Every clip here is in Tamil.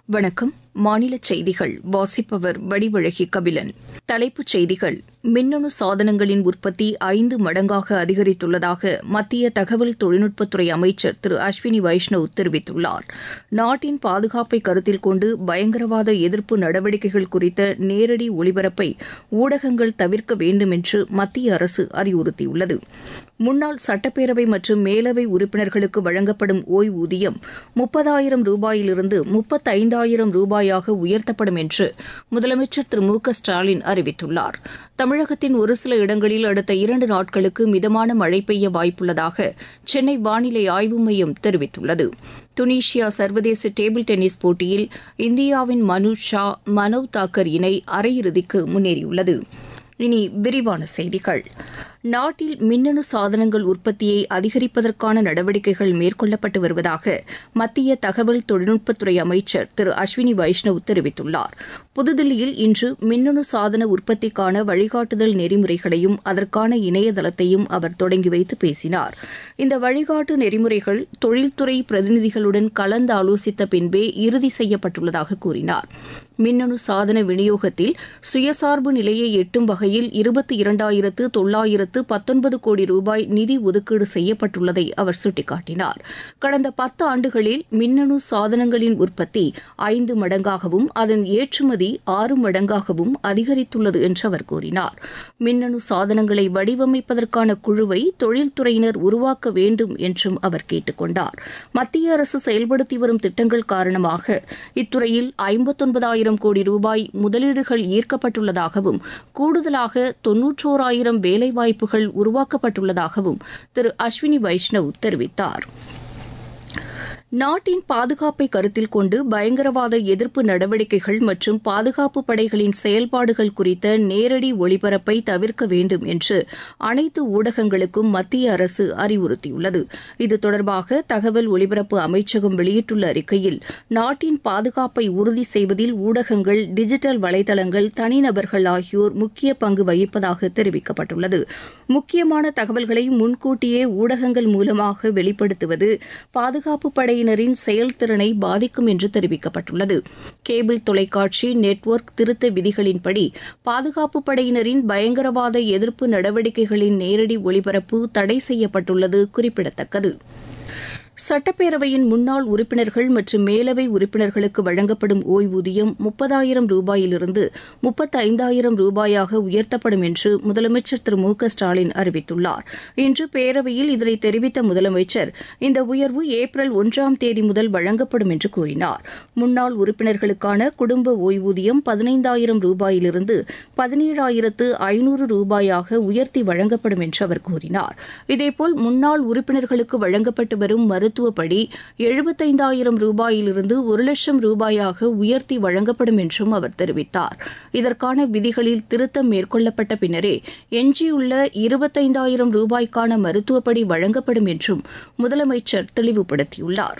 வணக்கம் மாநில செய்திகள் வாசிப்பவர் வடிவழகி கபிலன் தலைப்புச் செய்திகள் மின்னணு சாதனங்களின் உற்பத்தி ஐந்து மடங்காக அதிகரித்துள்ளதாக மத்திய தகவல் தொழில்நுட்பத்துறை அமைச்சர் திரு அஸ்வினி வைஷ்ணவ் தெரிவித்துள்ளார் நாட்டின் பாதுகாப்பை கருத்தில் கொண்டு பயங்கரவாத எதிர்ப்பு நடவடிக்கைகள் குறித்த நேரடி ஒளிபரப்பை ஊடகங்கள் தவிர்க்க வேண்டும் என்று மத்திய அரசு அறிவுறுத்தியுள்ளது முன்னாள் சட்டப்பேரவை மற்றும் மேலவை உறுப்பினர்களுக்கு வழங்கப்படும் ஓய்வூதியம் முப்பதாயிரம் ரூபாயிலிருந்து முப்பத்தைந்தாயிரம் ரூபாயாக உயர்த்தப்படும் என்று முதலமைச்சர் திரு மு க ஸ்டாலின் அறிவித்துள்ளார் தமிழகத்தின் ஒரு சில இடங்களில் அடுத்த இரண்டு நாட்களுக்கு மிதமான மழை பெய்ய வாய்ப்புள்ளதாக சென்னை வானிலை ஆய்வு மையம் தெரிவித்துள்ளது துனிஷியா சர்வதேச டேபிள் டென்னிஸ் போட்டியில் இந்தியாவின் மனு ஷா மனவ் தாக்கர் இணை அரையிறுதிக்கு முன்னேறியுள்ளது இனி விரிவான செய்திகள் நாட்டில் மின்னணு சாதனங்கள் உற்பத்தியை அதிகரிப்பதற்கான நடவடிக்கைகள் மேற்கொள்ளப்பட்டு வருவதாக மத்திய தகவல் தொழில்நுட்பத்துறை அமைச்சர் திரு அஸ்வினி வைஷ்ணவ் தெரிவித்துள்ளார் புதுதில்லியில் இன்று மின்னணு சாதன உற்பத்திக்கான வழிகாட்டுதல் நெறிமுறைகளையும் அதற்கான இணையதளத்தையும் அவர் தொடங்கி வைத்து பேசினார் இந்த வழிகாட்டு நெறிமுறைகள் தொழில்துறை பிரதிநிதிகளுடன் கலந்து ஆலோசித்த பின்பே இறுதி செய்யப்பட்டுள்ளதாக கூறினார் மின்னணு சாதன விநியோகத்தில் சுயசார்பு நிலையை எட்டும் வகையில் இருபத்தி இரண்டாயிரத்து தொள்ளாயிரத்து பத்தொன்பது கோடி ரூபாய் நிதி ஒதுக்கீடு செய்யப்பட்டுள்ளதை அவர் சுட்டிக்காட்டினார் கடந்த பத்து ஆண்டுகளில் மின்னணு சாதனங்களின் உற்பத்தி ஐந்து மடங்காகவும் அதன் ஏற்றுமதி ஆறு மடங்காகவும் அதிகரித்துள்ளது என்று அவர் கூறினார் மின்னணு சாதனங்களை வடிவமைப்பதற்கான குழுவை தொழில்துறையினர் உருவாக்க வேண்டும் என்றும் அவர் கேட்டுக் கொண்டார் மத்திய அரசு செயல்படுத்தி வரும் திட்டங்கள் காரணமாக இத்துறையில் ஐம்பத்தொன்பதாயிரம் கோடி ரூபாய் முதலீடுகள் ஈர்க்கப்பட்டுள்ளதாகவும் கூடுதலாக தொன்னூற்றோராயிரம் வேலைவாய்ப்புகள் உருவாக்கப்பட்டுள்ளதாகவும் திரு அஸ்வினி வைஷ்ணவ் தெரிவித்தார் நாட்டின் பாதுகாப்பை கருத்தில் கொண்டு பயங்கரவாத எதிர்ப்பு நடவடிக்கைகள் மற்றும் பாதுகாப்பு படைகளின் செயல்பாடுகள் குறித்த நேரடி ஒளிபரப்பை தவிர்க்க வேண்டும் என்று அனைத்து ஊடகங்களுக்கும் மத்திய அரசு அறிவுறுத்தியுள்ளது இது தொடர்பாக தகவல் ஒலிபரப்பு அமைச்சகம் வெளியிட்டுள்ள அறிக்கையில் நாட்டின் பாதுகாப்பை உறுதி செய்வதில் ஊடகங்கள் டிஜிட்டல் வலைதளங்கள் தனிநபர்கள் ஆகியோர் முக்கிய பங்கு வகிப்பதாக தெரிவிக்கப்பட்டுள்ளது முக்கியமான தகவல்களை முன்கூட்டியே ஊடகங்கள் மூலமாக வெளிப்படுத்துவது பாதுகாப்பு படையினரின் செயல்திறனை பாதிக்கும் என்று தெரிவிக்கப்பட்டுள்ளது கேபிள் தொலைக்காட்சி நெட்வொர்க் திருத்த விதிகளின்படி பாதுகாப்பு படையினரின் பயங்கரவாத எதிர்ப்பு நடவடிக்கைகளின் நேரடி ஒளிபரப்பு தடை செய்யப்பட்டுள்ளது குறிப்பிடத்தக்கது சட்டப்பேரவையின் முன்னாள் உறுப்பினர்கள் மற்றும் மேலவை உறுப்பினர்களுக்கு வழங்கப்படும் ஓய்வூதியம் முப்பதாயிரம் ரூபாயிலிருந்து முப்பத்தைந்தாயிரம் ரூபாயாக உயர்த்தப்படும் என்று முதலமைச்சர் திரு மு க ஸ்டாலின் அறிவித்துள்ளார் இன்று பேரவையில் இதனை தெரிவித்த முதலமைச்சர் இந்த உயர்வு ஏப்ரல் ஒன்றாம் தேதி முதல் வழங்கப்படும் என்று கூறினார் முன்னாள் உறுப்பினர்களுக்கான குடும்ப ஓய்வூதியம் பதினைந்தாயிரம் ரூபாயிலிருந்து பதினேழாயிரத்து ஐநூறு ரூபாயாக உயர்த்தி வழங்கப்படும் என்று அவர் கூறினார் இதேபோல் முன்னாள் உறுப்பினர்களுக்கு வழங்கப்பட்டு வரும் மருத்துவப்படி எழுபத்தைந்தாயிரம் ரூபாயிலிருந்து ஒரு லட்சம் ரூபாயாக உயர்த்தி வழங்கப்படும் என்றும் அவர் தெரிவித்தார் இதற்கான விதிகளில் திருத்தம் மேற்கொள்ளப்பட்ட பின்னரே எஞ்சியுள்ள இருபத்தைந்தாயிரம் ரூபாய்க்கான மருத்துவப்படி வழங்கப்படும் என்றும் முதலமைச்சர் தெளிவுபடுத்தியுள்ளார்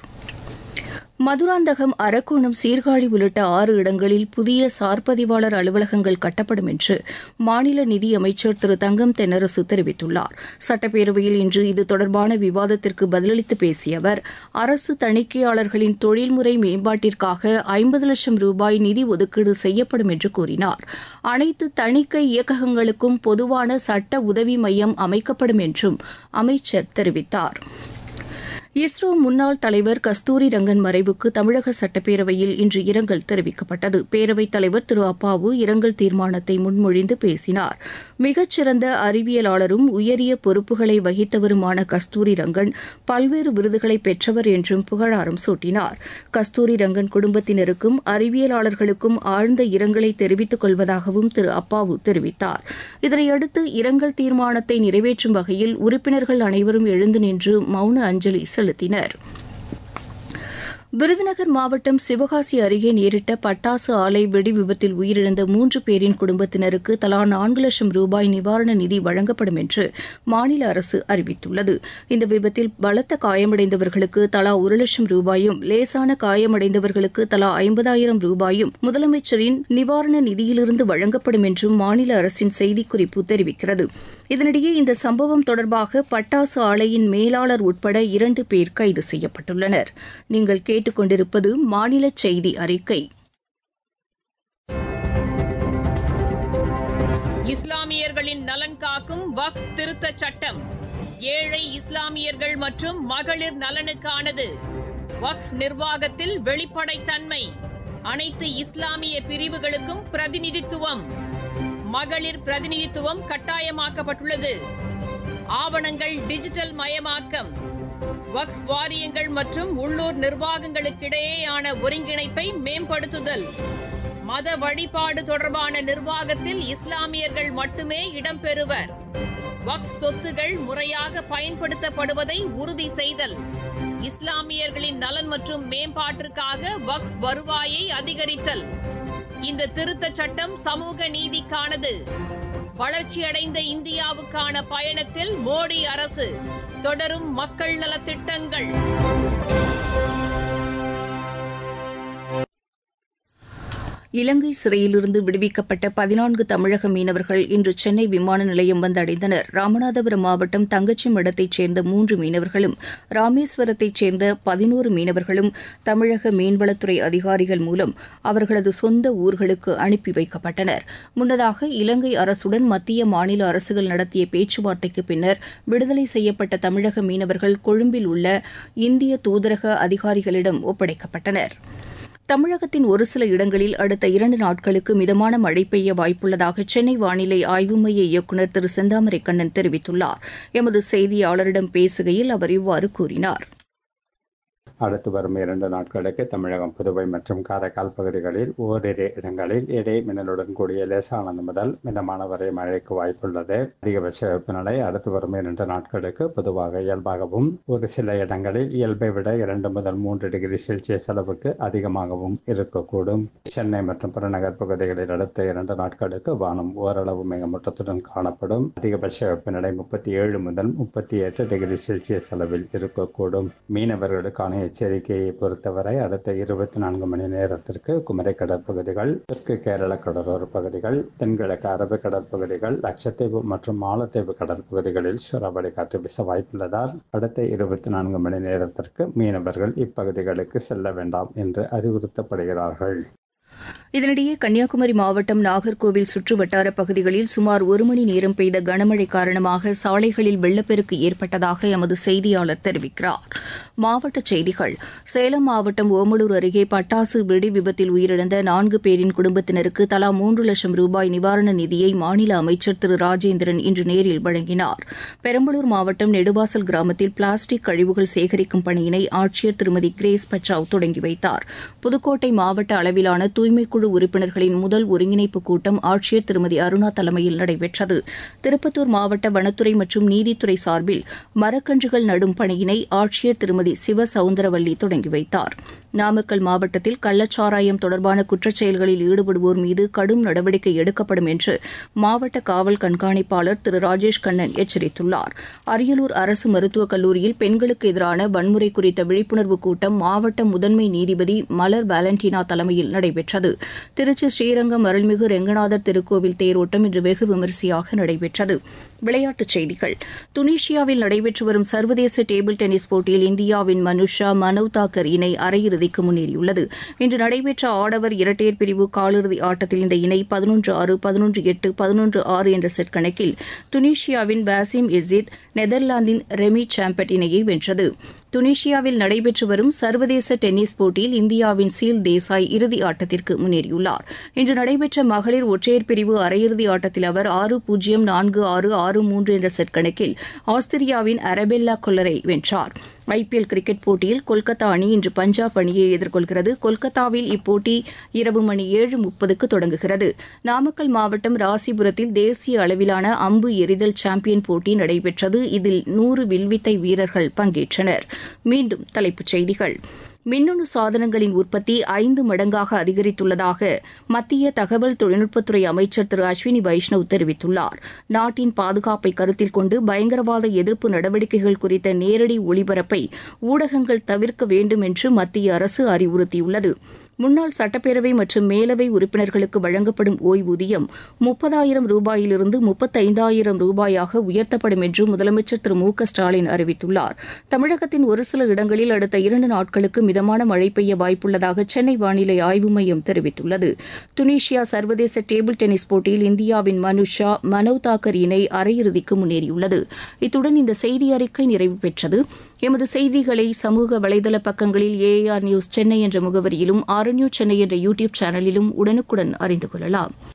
மதுராந்தகம் அரக்கோணம் சீர்காழி உள்ளிட்ட ஆறு இடங்களில் புதிய சார்பதிவாளர் அலுவலகங்கள் கட்டப்படும் என்று மாநில நிதி அமைச்சர் திரு தங்கம் தென்னரசு தெரிவித்துள்ளார் சட்டப்பேரவையில் இன்று இது தொடர்பான விவாதத்திற்கு பதிலளித்து பேசிய அவர் அரசு தணிக்கையாளர்களின் தொழில்முறை மேம்பாட்டிற்காக ஐம்பது லட்சம் ரூபாய் நிதி ஒதுக்கீடு செய்யப்படும் என்று கூறினார் அனைத்து தணிக்கை இயக்ககங்களுக்கும் பொதுவான சட்ட உதவி மையம் அமைக்கப்படும் என்றும் அமைச்சர் தெரிவித்தார் இஸ்ரோ முன்னாள் தலைவர் கஸ்தூரி ரங்கன் மறைவுக்கு தமிழக சட்டப்பேரவையில் இன்று இரங்கல் தெரிவிக்கப்பட்டது பேரவைத் தலைவர் திரு அப்பாவு இரங்கல் தீர்மானத்தை முன்மொழிந்து பேசினார் மிகச்சிறந்த அறிவியலாளரும் உயரிய பொறுப்புகளை வகித்தவருமான கஸ்தூரி ரங்கன் பல்வேறு விருதுகளை பெற்றவர் என்றும் புகழாரம் சூட்டினார் கஸ்தூரி ரங்கன் குடும்பத்தினருக்கும் அறிவியலாளர்களுக்கும் ஆழ்ந்த இரங்கலை தெரிவித்துக் கொள்வதாகவும் திரு அப்பாவு தெரிவித்தார் இதனையடுத்து இரங்கல் தீர்மானத்தை நிறைவேற்றும் வகையில் உறுப்பினர்கள் அனைவரும் எழுந்து நின்று மௌன அஞ்சலி செலுத்தினர் விருதுநகர் மாவட்டம் சிவகாசி அருகே நேரிட்ட பட்டாசு ஆலை வெடி விபத்தில் உயிரிழந்த மூன்று பேரின் குடும்பத்தினருக்கு தலா நான்கு லட்சம் ரூபாய் நிவாரண நிதி வழங்கப்படும் என்று மாநில அரசு அறிவித்துள்ளது இந்த விபத்தில் பலத்த காயமடைந்தவர்களுக்கு தலா ஒரு லட்சம் ரூபாயும் லேசான காயமடைந்தவர்களுக்கு தலா ஐம்பதாயிரம் ரூபாயும் முதலமைச்சரின் நிவாரண நிதியிலிருந்து வழங்கப்படும் என்றும் மாநில அரசின் செய்திக்குறிப்பு தெரிவிக்கிறது இதனிடையே இந்த சம்பவம் தொடர்பாக பட்டாசு ஆலையின் மேலாளர் உட்பட இரண்டு பேர் கைது செய்யப்பட்டுள்ளனர் நீங்கள் கேட்டுக்கொண்டிருப்பது மாநில செய்தி அறிக்கை இஸ்லாமியர்களின் நலன் காக்கும் வக் திருத்த சட்டம் ஏழை இஸ்லாமியர்கள் மற்றும் மகளிர் நலனுக்கானது வக் நிர்வாகத்தில் வெளிப்படைத்தன்மை அனைத்து இஸ்லாமிய பிரிவுகளுக்கும் பிரதிநிதித்துவம் மகளிர் பிரதிநிதித்துவம் கட்டாயமாக்கப்பட்டுள்ளது ஆவணங்கள் டிஜிட்டல் மயமாக்கம் வக் வாரியங்கள் மற்றும் உள்ளூர் நிர்வாகங்களுக்கிடையேயான ஒருங்கிணைப்பை மேம்படுத்துதல் மத வழிபாடு தொடர்பான நிர்வாகத்தில் இஸ்லாமியர்கள் மட்டுமே இடம்பெறுவர் வக்ஃப் சொத்துகள் முறையாக பயன்படுத்தப்படுவதை உறுதி செய்தல் இஸ்லாமியர்களின் நலன் மற்றும் மேம்பாட்டிற்காக வக்ஃப் வருவாயை அதிகரித்தல் இந்த திருத்தச் சட்டம் சமூக நீதிக்கானது வளர்ச்சியடைந்த இந்தியாவுக்கான பயணத்தில் மோடி அரசு தொடரும் மக்கள் நலத்திட்டங்கள் இலங்கை சிறையிலிருந்து விடுவிக்கப்பட்ட பதினான்கு தமிழக மீனவர்கள் இன்று சென்னை விமான நிலையம் வந்தடைந்தனர் ராமநாதபுரம் மாவட்டம் தங்கச்சிமடத்தைச் சேர்ந்த மூன்று மீனவர்களும் ராமேஸ்வரத்தைச் சேர்ந்த பதினோரு மீனவர்களும் தமிழக மீன்வளத்துறை அதிகாரிகள் மூலம் அவர்களது சொந்த ஊர்களுக்கு அனுப்பி வைக்கப்பட்டனர் முன்னதாக இலங்கை அரசுடன் மத்திய மாநில அரசுகள் நடத்திய பேச்சுவார்த்தைக்கு பின்னர் விடுதலை செய்யப்பட்ட தமிழக மீனவர்கள் கொழும்பில் உள்ள இந்திய தூதரக அதிகாரிகளிடம் ஒப்படைக்கப்பட்டனர் தமிழகத்தின் ஒரு சில இடங்களில் அடுத்த இரண்டு நாட்களுக்கு மிதமான மழை பெய்ய வாய்ப்புள்ளதாக சென்னை வானிலை ஆய்வு மைய இயக்குநர் திரு செந்தாமரை கண்ணன் தெரிவித்துள்ளார் எமது செய்தியாளரிடம் பேசுகையில் அவர் இவ்வாறு கூறினார் அடுத்து வரும் இரண்டு நாட்களுக்கு தமிழகம் புதுவை மற்றும் காரைக்கால் பகுதிகளில் ஓரிரு இடங்களில் இடை மின்னலுடன் கூடிய லேசானது முதல் மிதமான வரை மழைக்கு வாய்ப்புள்ளது அதிகபட்ச வெப்பநிலை அடுத்து வரும் இரண்டு நாட்களுக்கு பொதுவாக இயல்பாகவும் ஒரு சில இடங்களில் இயல்பை விட இரண்டு முதல் மூன்று டிகிரி செல்சியஸ் அளவுக்கு அதிகமாகவும் இருக்கக்கூடும் சென்னை மற்றும் புறநகர் பகுதிகளில் அடுத்த இரண்டு நாட்களுக்கு வானம் ஓரளவு மேகமூட்டத்துடன் காணப்படும் அதிகபட்ச வெப்பநிலை முப்பத்தி ஏழு முதல் முப்பத்தி எட்டு டிகிரி செல்சியஸ் அளவில் இருக்கக்கூடும் மீனவர்களுக்கான எச்சரிக்கையை பொறுத்தவரை அடுத்த இருபத்தி நான்கு மணி நேரத்திற்கு குமரி கடற்பகுதிகள் தெற்கு கேரள கடலோர பகுதிகள் தென்கிழக்கு அரபு கடற்பகுதிகள் லட்சத்தீவு மற்றும் மாலத்தீவு கடற்பகுதிகளில் சூறாவளி காற்று வீச வாய்ப்புள்ளதால் அடுத்த இருபத்தி நான்கு மணி நேரத்திற்கு மீனவர்கள் இப்பகுதிகளுக்கு செல்ல வேண்டாம் என்று அறிவுறுத்தப்படுகிறார்கள் இதனிடையே கன்னியாகுமரி மாவட்டம் நாகர்கோவில் சுற்று வட்டார பகுதிகளில் சுமார் ஒரு மணி நேரம் பெய்த கனமழை காரணமாக சாலைகளில் வெள்ளப்பெருக்கு ஏற்பட்டதாக எமது செய்தியாளர் தெரிவிக்கிறார் மாவட்டச் செய்திகள் சேலம் மாவட்டம் ஓமலூர் அருகே பட்டாசு வெடி விபத்தில் உயிரிழந்த நான்கு பேரின் குடும்பத்தினருக்கு தலா மூன்று லட்சம் ரூபாய் நிவாரண நிதியை மாநில அமைச்சர் திரு ராஜேந்திரன் இன்று நேரில் வழங்கினார் பெரம்பலூர் மாவட்டம் நெடுவாசல் கிராமத்தில் பிளாஸ்டிக் கழிவுகள் சேகரிக்கும் பணியினை ஆட்சியர் திருமதி கிரேஸ் பச்சாவ் தொடங்கி வைத்தார் புதுக்கோட்டை மாவட்ட அளவிலான தூய்மைக்குழு உறுப்பினர்களின் முதல் ஒருங்கிணைப்பு கூட்டம் ஆட்சியர் திருமதி அருணா தலைமையில் நடைபெற்றது திருப்பத்தூர் மாவட்ட வனத்துறை மற்றும் நீதித்துறை சார்பில் மரக்கன்றுகள் நடும் பணியினை ஆட்சியர் திருமதி சிவ சவுந்தரவல்லி தொடங்கி வைத்தார் நாமக்கல் மாவட்டத்தில் கள்ளச்சாராயம் தொடர்பான குற்றச்செயல்களில் ஈடுபடுவோர் மீது கடும் நடவடிக்கை எடுக்கப்படும் என்று மாவட்ட காவல் கண்காணிப்பாளர் திரு ராஜேஷ் கண்ணன் எச்சரித்துள்ளார் அரியலூர் அரசு மருத்துவக் கல்லூரியில் பெண்களுக்கு எதிரான வன்முறை குறித்த விழிப்புணர்வு கூட்டம் மாவட்ட முதன்மை நீதிபதி மலர் வாலண்டினா தலைமையில் நடைபெற்றது திருச்சி ஸ்ரீரங்கம் அருள்மிகு ரெங்கநாதர் திருக்கோவில் தேரோட்டம் இன்று வெகு விமரிசையாக நடைபெற்றது விளையாட்டுச் செய்திகள் துனிஷியாவில் நடைபெற்று வரும் சர்வதேச டேபிள் டென்னிஸ் போட்டியில் இந்தியாவின் மனுஷா மனவ் தாக்கர் இணை அரையிறுதிக்கு முன்னேறியுள்ளது இன்று நடைபெற்ற ஆடவர் இரட்டையர் பிரிவு காலிறுதி ஆட்டத்தில் இந்த இணை பதினொன்று ஆறு பதினொன்று எட்டு பதினொன்று ஆறு என்ற செட் கணக்கில் துனிஷியாவின் வாசிம் எசித் நெதர்லாந்தின் ரெமி சாம்பட் இணையை வென்றது துனிஷியாவில் நடைபெற்று வரும் சர்வதேச டென்னிஸ் போட்டியில் இந்தியாவின் சீல் தேசாய் இறுதி ஆட்டத்திற்கு முன்னேறியுள்ளார் இன்று நடைபெற்ற மகளிர் ஒற்றையர் பிரிவு அரையிறுதி ஆட்டத்தில் அவர் ஆறு பூஜ்ஜியம் நான்கு ஆறு ஆறு மூன்று என்ற செட் கணக்கில் ஆஸ்திரியாவின் அரபெல்லா கொல்லரை வென்றார் ஐபிஎல் கிரிக்கெட் போட்டியில் கொல்கத்தா அணி இன்று பஞ்சாப் அணியை எதிர்கொள்கிறது கொல்கத்தாவில் இப்போட்டி இரவு மணி ஏழு முப்பதுக்கு தொடங்குகிறது நாமக்கல் மாவட்டம் ராசிபுரத்தில் தேசிய அளவிலான அம்பு எறிதல் சாம்பியன் போட்டி நடைபெற்றது இதில் நூறு வில்வித்தை வீரர்கள் பங்கேற்றனர் மீண்டும் தலைப்புச் செய்திகள் மின்னணு சாதனங்களின் உற்பத்தி ஐந்து மடங்காக அதிகரித்துள்ளதாக மத்திய தகவல் தொழில்நுட்பத்துறை அமைச்சர் திரு அஸ்வினி வைஷ்ணவ் தெரிவித்துள்ளார் நாட்டின் பாதுகாப்பை கருத்தில் கொண்டு பயங்கரவாத எதிர்ப்பு நடவடிக்கைகள் குறித்த நேரடி ஒளிபரப்பை ஊடகங்கள் தவிர்க்க வேண்டும் என்று மத்திய அரசு அறிவுறுத்தியுள்ளது முன்னாள் சட்டப்பேரவை மற்றும் மேலவை உறுப்பினர்களுக்கு வழங்கப்படும் ஓய்வூதியம் முப்பதாயிரம் ரூபாயிலிருந்து முப்பத்தைந்தாயிரம் ரூபாயாக உயர்த்தப்படும் என்று முதலமைச்சர் திரு மு க ஸ்டாலின் அறிவித்துள்ளார் தமிழகத்தின் ஒரு சில இடங்களில் அடுத்த இரண்டு நாட்களுக்கு மிதமான மழை பெய்ய வாய்ப்புள்ளதாக சென்னை வானிலை ஆய்வு மையம் தெரிவித்துள்ளது துனிஷியா சர்வதேச டேபிள் டென்னிஸ் போட்டியில் இந்தியாவின் மனுஷா மனவ் தாக்கர் இணை அரையிறுதிக்கு முன்னேறியுள்ளது இத்துடன் இந்த செய்தி அறிக்கை நிறைவு பெற்றது எமது செய்திகளை சமூக வலைதள பக்கங்களில் ஏஆர் நியூஸ் சென்னை என்ற முகவரியிலும் ஆர் நியூஸ் சென்னை என்ற யூடியூப் சேனலிலும் உடனுக்குடன் அறிந்து கொள்ளலாம்